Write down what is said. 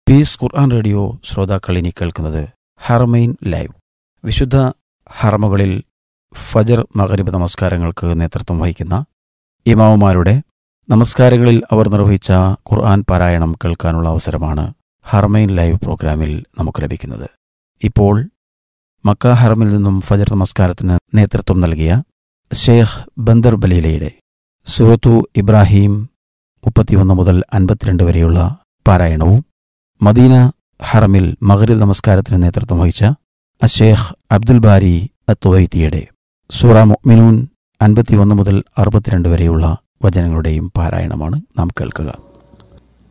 piece ഖുർആൻ radio ശ്രോതാക്കൾ ഇനി കേൾക്കുന്നത് ഹറമൈൻ ലൈവ് വിശുദ്ധ ഹറമുകളിൽ ഫജർ മഗരിബ് നമസ്കാരങ്ങൾക്ക് നേതൃത്വം വഹിക്കുന്ന ഇമാവുമാരുടെ നമസ്കാരങ്ങളിൽ അവർ നിർവഹിച്ച ഖുർആൻ പാരായണം കേൾക്കാനുള്ള അവസരമാണ് ഹറമൈൻ ലൈവ് പ്രോഗ്രാമിൽ നമുക്ക് ലഭിക്കുന്നത് ഇപ്പോൾ മക്ക ഹറമിൽ നിന്നും ഫജർ നമസ്കാരത്തിന് നേതൃത്വം നൽകിയ ഷേഖ് ബന്ദർ ബലീലയുടെ സുഹത്തു ഇബ്രാഹിം മുപ്പത്തിയൊന്ന് മുതൽ അൻപത്തിരണ്ട് വരെയുള്ള പാരായണവും മദീന ഹറമിൽ മഗ്രിബ് നമസ്കാരത്തിന് നേതൃത്വം വഹിച്ച അഷേഖ് അബ്ദുൽ ബാരി അത്തുവൈത്തിയുടെ സൂറ മുഅ്മിനൂൻ അൻപത്തിയൊന്ന് മുതൽ അറുപത്തിരണ്ട് വരെയുള്ള വചനങ്ങളുടെയും പാരായണമാണ് നാം കേൾക്കുക